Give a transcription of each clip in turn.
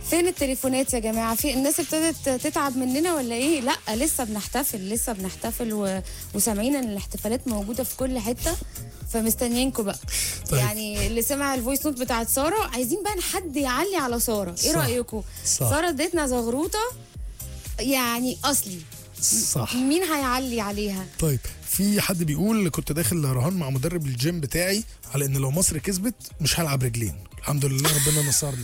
فين التليفونات يا جماعه في الناس ابتدت تتعب مننا ولا ايه لا لسه بنحتفل لسه بنحتفل و... وسامعين ان الاحتفالات موجوده في كل حته فمستنيينكم بقى طيب. طيب. يعني اللي سمع الفويس نوت بتاعت ساره عايزين بقى حد يعلي على ساره ايه صح. رايكم صح. ساره ادتنا زغروطه يعني اصلي صح مين هيعلي عليها طيب في حد بيقول كنت داخل رهان مع مدرب الجيم بتاعي على ان لو مصر كسبت مش هلعب رجلين الحمد لله ربنا نصرني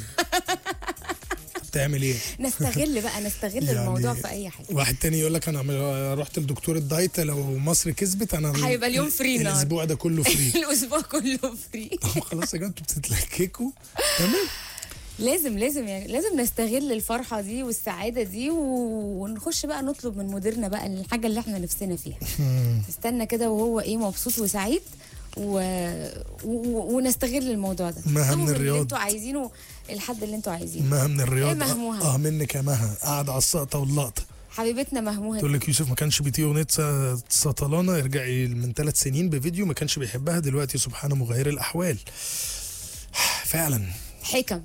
تعمل ايه نستغل بقى نستغل يعني الموضوع في اي حاجه واحد تاني يقول لك انا عم- رحت لدكتور الدايت لو مصر كسبت انا هيبقى اليوم فري نار. الاسبوع ده كله فري الاسبوع كله فري طب خلاص يا جماعه انتوا بتتلككوا تمام لازم لازم يعني لازم نستغل الفرحه دي والسعاده دي و- ونخش بقى نطلب من مديرنا بقى الحاجه اللي احنا نفسنا فيها استنى كده وهو ايه مبسوط وسعيد و... و... ونستغل الموضوع ده مها من اطلبوا اللي الرياض. انتوا عايزينه الحد اللي انتوا عايزينه مها من الرياض إيه مهموها؟ اه منك يا مها قاعد على السقطه واللقطه حبيبتنا مهموها تقول لك يوسف ما كانش بيطيق اغنيه س- سطلانه ارجعي من ثلاث سنين بفيديو ما كانش بيحبها دلوقتي سبحان مغير الاحوال فعلا حكم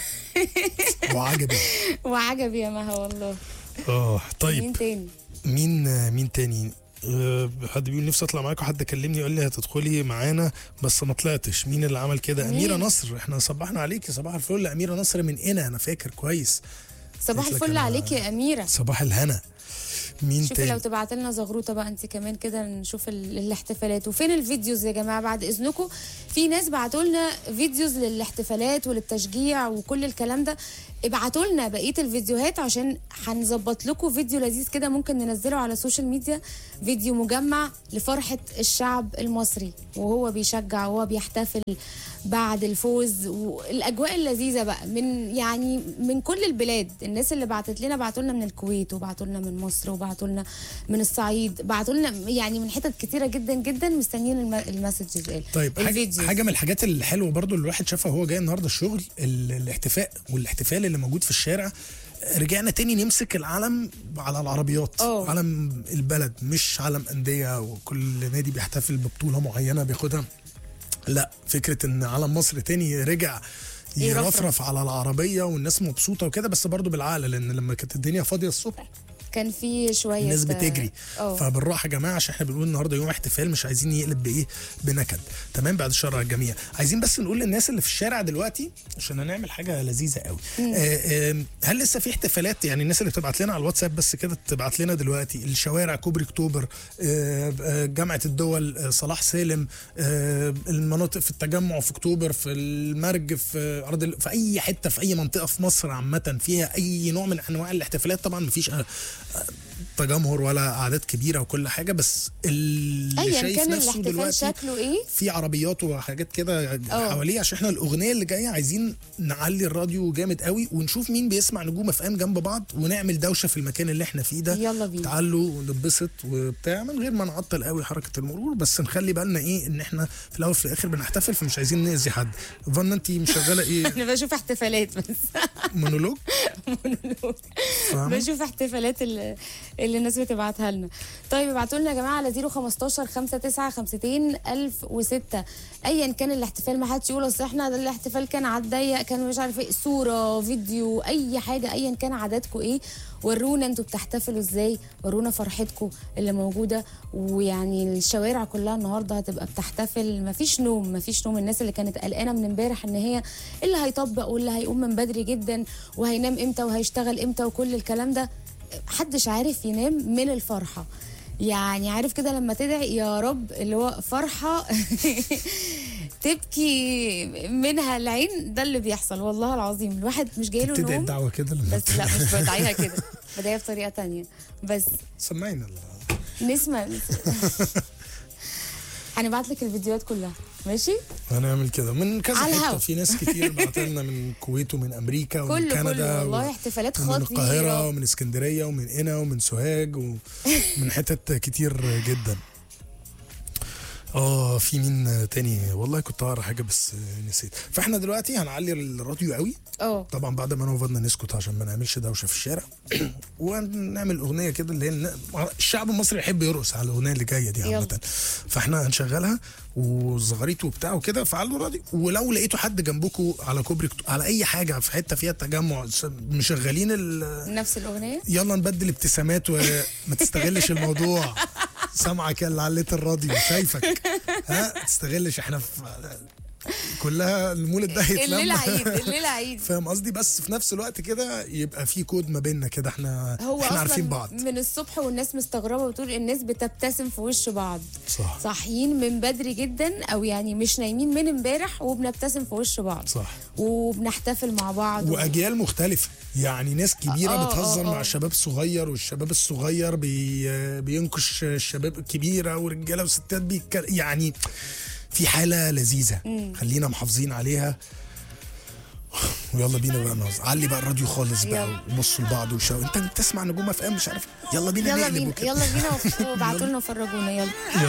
وعجبي وعجبي يا مها والله اه مين طيب تاني مين مين تاني أه حد بيقول نفسي اطلع معاكم حد كلمني قال لي هتدخلي معانا بس ما طلعتش مين اللي عمل كده مين؟ اميره نصر احنا صبحنا عليكي صباح الفل اميره نصر من هنا انا فاكر كويس صباح قلت لك الفل أنا- عليك يا اميره صباح الهنا مين شوفي لو تاني تبعت لنا زغروطه بقى انت كمان كده نشوف ال- الاحتفالات وفين الفيديوز يا جماعه بعد اذنكم في ناس بعتوا لنا فيديوز للاحتفالات وللتشجيع وكل الكلام ده ابعتوا لنا بقيه الفيديوهات عشان هنظبط لكم فيديو لذيذ كده ممكن ننزله على السوشيال ميديا فيديو مجمع لفرحه الشعب المصري وهو بيشجع وهو بيحتفل بعد الفوز والاجواء اللذيذه بقى من يعني من كل البلاد الناس اللي بعتت لنا بعتوا لنا من الكويت وبعتوا لنا من مصر وبعتوا لنا من الصعيد بعتوا لنا يعني من حتت كتيره جدا جدا مستنيين الم- المسجز ايه طيب حاجة, الفيديو حاجه من الحاجات الحلوه برضو اللي الواحد شافها وهو جاي النهارده الشغل ال- الاحتفاء والاحتفال اللي موجود في الشارع رجعنا تاني نمسك العلم على العربيات أوه. علم البلد مش علم انديه وكل نادي بيحتفل ببطوله معينه بياخدها لا فكره ان علم مصر تاني رجع يرفرف. يرفرف على العربيه والناس مبسوطه وكده بس برضو بالعقل لان لما كانت الدنيا فاضيه الصبح كان في شويه الناس بتجري اه فبالراحه يا جماعه عشان احنا بنقول النهارده يوم احتفال مش عايزين يقلب بايه بنكد تمام بعد الشر على الجميع عايزين بس نقول للناس اللي في الشارع دلوقتي عشان هنعمل حاجه لذيذه قوي آه آه هل لسه في احتفالات يعني الناس اللي بتبعت لنا على الواتساب بس كده تبعت لنا دلوقتي الشوارع كوبري اكتوبر آه آه جامعه الدول آه صلاح سالم آه المناطق في التجمع في اكتوبر في المرج في ارض ال- في اي حته في اي منطقه في مصر عامه فيها اي نوع من انواع الاحتفالات طبعا مفيش آه، تجمهر ولا اعداد كبيره وكل حاجه بس اللي ايا شايف كان نفسه الاحتفال دلوقتي شكله ايه في عربيات وحاجات كده اه. حواليه عشان احنا الاغنيه اللي جايه عايزين نعلي الراديو جامد قوي ونشوف مين بيسمع نجوم اف ام جنب بعض ونعمل دوشه في المكان اللي احنا فيه ده يلا بينا. تعالوا ونتبسط وبتاع من غير ما نعطل قوي حركه المرور بس نخلي بالنا ايه ان احنا في الاول وفي الاخر بنحتفل فمش عايزين ناذي حد فانا انت مشغله ايه انا بشوف احتفالات بس مونولوج فاهمة؟ بشوف احتفالات اللي, اللي الناس بتبعتها لنا طيب ابعتوا لنا يا جماعه على 015 59 52 1006 ايا كان الاحتفال ما حدش يقول اصل احنا ده الاحتفال كان على الضيق كان مش عارف ايه صوره فيديو اي حاجه ايا كان عاداتكم ايه ورونا انتوا بتحتفلوا ازاي ورونا فرحتكم اللي موجوده ويعني الشوارع كلها النهارده هتبقى بتحتفل مفيش نوم مفيش نوم الناس اللي كانت قلقانه من امبارح ان هي اللي هيطبق واللي هيقوم من بدري جدا وهينام امتى وهيشتغل امتى وكل الكلام ده محدش عارف ينام من الفرحه يعني عارف كده لما تدعي يا رب اللي هو فرحه تبكي منها العين ده اللي بيحصل والله العظيم الواحد مش جاي له تدعي نوم الدعوه كده لما بس لا مش بدعيها كده بدعيها بطريقه تانية بس سمعينا نسمع هنبعت لك الفيديوهات كلها ماشي هنعمل كده من كذا على حته الهوا. في ناس كتير بعتلنا من الكويت ومن امريكا ومن كله كندا كله والله و- احتفالات ومن القاهره خطيره ومن اسكندريه ومن قنا ومن سوهاج ومن حتت كتير جدا اه في مين تاني والله كنت هقرا حاجه بس نسيت فاحنا دلوقتي هنعلي الراديو قوي اه طبعا بعد ما نفضنا نسكت عشان ما نعملش دوشه في الشارع ونعمل اغنيه كده اللي هي الن- الشعب المصري يحب يرقص على الاغنيه اللي جايه دي يلا. عامه فاحنا هنشغلها وصغريت وبتاع وكده فعلوا الراديو ولو لقيتوا حد جنبكم على كوبري اكت- على اي حاجه في حته فيها تجمع س- مشغلين ال نفس الاغنيه يلا نبدل ابتسامات وما تستغلش الموضوع سامعك اللي عليت الراديو شايفك ها ما تستغلش احنا في كلها المولد ده الليله هيتلم عيد الليله عيد فاهم قصدي بس في نفس الوقت كده يبقى في كود ما بيننا كده احنا هو احنا اصلا عارفين بعض من الصبح والناس مستغربه وتقول الناس بتبتسم في وش بعض صح صاحيين من بدري جدا او يعني مش نايمين من امبارح وبنبتسم في وش بعض صح وبنحتفل مع بعض واجيال مختلفه يعني ناس كبيره آه، بتهزر آه، مع آه. الشباب الصغير والشباب الصغير بي بينكش الشباب الكبيره ورجاله وستات بيتكلم يعني في حاله لذيذه خلينا محافظين عليها ويلا بينا بقى نهزر علي بقى الراديو خالص بقى يلا. وبصوا لبعض وشاو انت بتسمع نجوم اف ام مش عارف يلا بينا يلا نقلب بينا وكده. يلا بينا وابعتوا لنا وفرجونا يلا